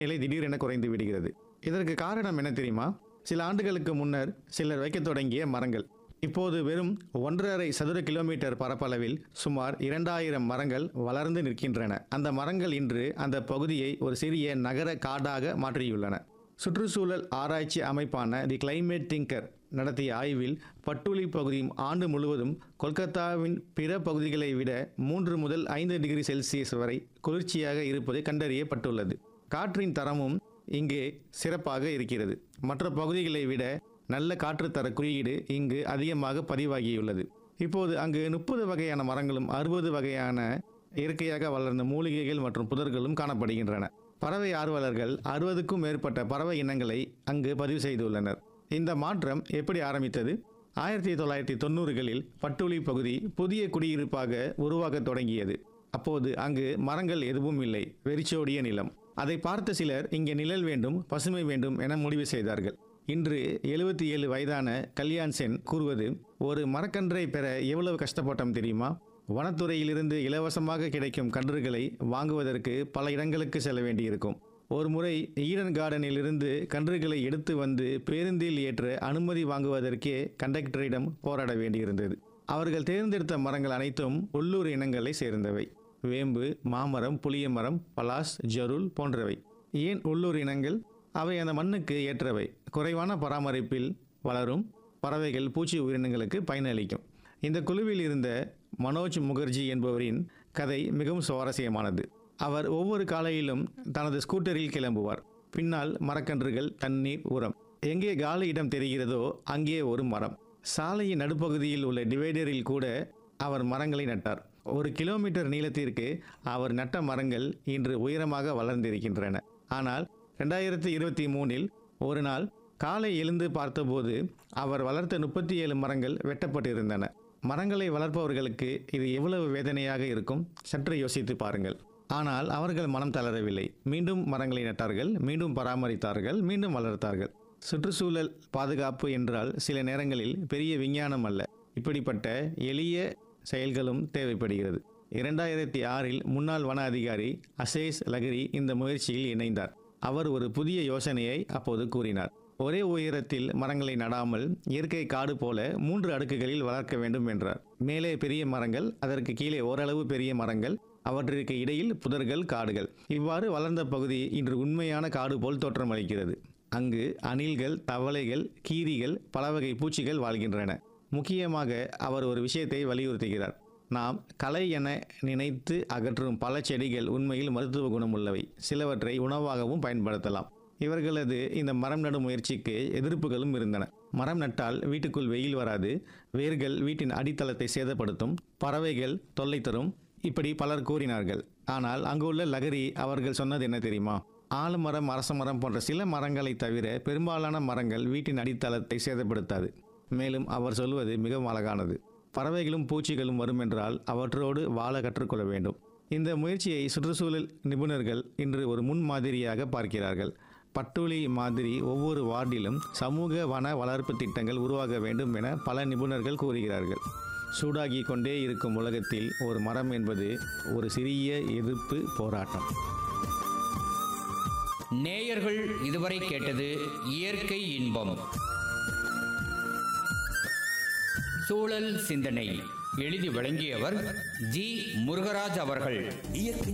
நிலை திடீரென குறைந்து விடுகிறது இதற்கு காரணம் என்ன தெரியுமா சில ஆண்டுகளுக்கு முன்னர் சிலர் வைக்கத் தொடங்கிய மரங்கள் இப்போது வெறும் ஒன்றரை சதுர கிலோமீட்டர் பரப்பளவில் சுமார் இரண்டாயிரம் மரங்கள் வளர்ந்து நிற்கின்றன அந்த மரங்கள் இன்று அந்த பகுதியை ஒரு சிறிய நகர காடாக மாற்றியுள்ளன சுற்றுச்சூழல் ஆராய்ச்சி அமைப்பான தி கிளைமேட் திங்கர் நடத்திய ஆய்வில் பட்டுளி பகுதியும் ஆண்டு முழுவதும் கொல்கத்தாவின் பிற பகுதிகளை விட மூன்று முதல் ஐந்து டிகிரி செல்சியஸ் வரை குளிர்ச்சியாக இருப்பது கண்டறியப்பட்டுள்ளது காற்றின் தரமும் இங்கே சிறப்பாக இருக்கிறது மற்ற பகுதிகளை விட நல்ல காற்றுத்தர குறியீடு இங்கு அதிகமாக பதிவாகியுள்ளது இப்போது அங்கு முப்பது வகையான மரங்களும் அறுபது வகையான இயற்கையாக வளர்ந்த மூலிகைகள் மற்றும் புதர்களும் காணப்படுகின்றன பறவை ஆர்வலர்கள் அறுபதுக்கும் மேற்பட்ட பறவை இனங்களை அங்கு பதிவு செய்துள்ளனர் இந்த மாற்றம் எப்படி ஆரம்பித்தது ஆயிரத்தி தொள்ளாயிரத்தி தொண்ணூறுகளில் பட்டுளி பகுதி புதிய குடியிருப்பாக உருவாகத் தொடங்கியது அப்போது அங்கு மரங்கள் எதுவும் இல்லை வெறிச்சோடிய நிலம் அதை பார்த்த சிலர் இங்கே நிழல் வேண்டும் பசுமை வேண்டும் என முடிவு செய்தார்கள் இன்று எழுபத்தி ஏழு வயதான கல்யாண் சென் கூறுவது ஒரு மரக்கன்றை பெற எவ்வளவு கஷ்டப்பட்டோம் தெரியுமா வனத்துறையிலிருந்து இலவசமாக கிடைக்கும் கன்றுகளை வாங்குவதற்கு பல இடங்களுக்கு செல்ல வேண்டியிருக்கும் ஒரு முறை ஈடன் கார்டனில் இருந்து கன்றுகளை எடுத்து வந்து பேருந்தில் ஏற்ற அனுமதி வாங்குவதற்கே கண்டக்டரிடம் போராட வேண்டியிருந்தது அவர்கள் தேர்ந்தெடுத்த மரங்கள் அனைத்தும் உள்ளூர் இனங்களை சேர்ந்தவை வேம்பு மாமரம் புளியமரம் பலாஸ் ஜருல் போன்றவை ஏன் உள்ளூர் இனங்கள் அவை அந்த மண்ணுக்கு ஏற்றவை குறைவான பராமரிப்பில் வளரும் பறவைகள் பூச்சி உயிரினங்களுக்கு பயனளிக்கும் இந்த குழுவில் இருந்த மனோஜ் முகர்ஜி என்பவரின் கதை மிகவும் சுவாரஸ்யமானது அவர் ஒவ்வொரு காலையிலும் தனது ஸ்கூட்டரில் கிளம்புவார் பின்னால் மரக்கன்றுகள் தண்ணீர் உரம் எங்கே காலி இடம் தெரிகிறதோ அங்கே ஒரு மரம் சாலையின் நடுப்பகுதியில் உள்ள டிவைடரில் கூட அவர் மரங்களை நட்டார் ஒரு கிலோமீட்டர் நீளத்திற்கு அவர் நட்ட மரங்கள் இன்று உயரமாக வளர்ந்திருக்கின்றன ஆனால் ரெண்டாயிரத்தி இருபத்தி மூணில் ஒரு நாள் காலை எழுந்து பார்த்தபோது அவர் வளர்த்த முப்பத்தி ஏழு மரங்கள் வெட்டப்பட்டிருந்தன மரங்களை வளர்ப்பவர்களுக்கு இது எவ்வளவு வேதனையாக இருக்கும் சற்று யோசித்து பாருங்கள் ஆனால் அவர்கள் மனம் தளரவில்லை மீண்டும் மரங்களை நட்டார்கள் மீண்டும் பராமரித்தார்கள் மீண்டும் வளர்த்தார்கள் சுற்றுச்சூழல் பாதுகாப்பு என்றால் சில நேரங்களில் பெரிய விஞ்ஞானம் அல்ல இப்படிப்பட்ட எளிய செயல்களும் தேவைப்படுகிறது இரண்டாயிரத்தி ஆறில் முன்னாள் வன அதிகாரி அசேஸ் லகரி இந்த முயற்சியில் இணைந்தார் அவர் ஒரு புதிய யோசனையை அப்போது கூறினார் ஒரே உயரத்தில் மரங்களை நடாமல் இயற்கை காடு போல மூன்று அடுக்குகளில் வளர்க்க வேண்டும் என்றார் மேலே பெரிய மரங்கள் அதற்கு கீழே ஓரளவு பெரிய மரங்கள் அவற்றிற்கு இடையில் புதர்கள் காடுகள் இவ்வாறு வளர்ந்த பகுதி இன்று உண்மையான காடு போல் தோற்றமளிக்கிறது அங்கு அணில்கள் தவளைகள் கீரிகள் பல வகை பூச்சிகள் வாழ்கின்றன முக்கியமாக அவர் ஒரு விஷயத்தை வலியுறுத்துகிறார் நாம் கலை என நினைத்து அகற்றும் பல செடிகள் உண்மையில் மருத்துவ குணமுள்ளவை சிலவற்றை உணவாகவும் பயன்படுத்தலாம் இவர்களது இந்த மரம் நடும் முயற்சிக்கு எதிர்ப்புகளும் இருந்தன மரம் நட்டால் வீட்டுக்குள் வெயில் வராது வேர்கள் வீட்டின் அடித்தளத்தை சேதப்படுத்தும் பறவைகள் தொல்லை தரும் இப்படி பலர் கூறினார்கள் ஆனால் அங்குள்ள லகரி அவர்கள் சொன்னது என்ன தெரியுமா ஆலமரம் அரசமரம் போன்ற சில மரங்களை தவிர பெரும்பாலான மரங்கள் வீட்டின் அடித்தளத்தை சேதப்படுத்தாது மேலும் அவர் சொல்வது மிகவும் அழகானது பறவைகளும் பூச்சிகளும் வரும் என்றால் அவற்றோடு வாழ கற்றுக்கொள்ள வேண்டும் இந்த முயற்சியை சுற்றுச்சூழல் நிபுணர்கள் இன்று ஒரு முன்மாதிரியாக பார்க்கிறார்கள் பட்டுளி மாதிரி ஒவ்வொரு வார்டிலும் சமூக வன வளர்ப்பு திட்டங்கள் உருவாக வேண்டும் என பல நிபுணர்கள் கூறுகிறார்கள் சூடாகி கொண்டே இருக்கும் உலகத்தில் ஒரு மரம் என்பது ஒரு சிறிய எதிர்ப்பு போராட்டம் நேயர்கள் இதுவரை கேட்டது இயற்கை இன்பம் சூழல் சிந்தனை எழுதி வழங்கியவர் ஜி முருகராஜ் அவர்கள் இயற்கை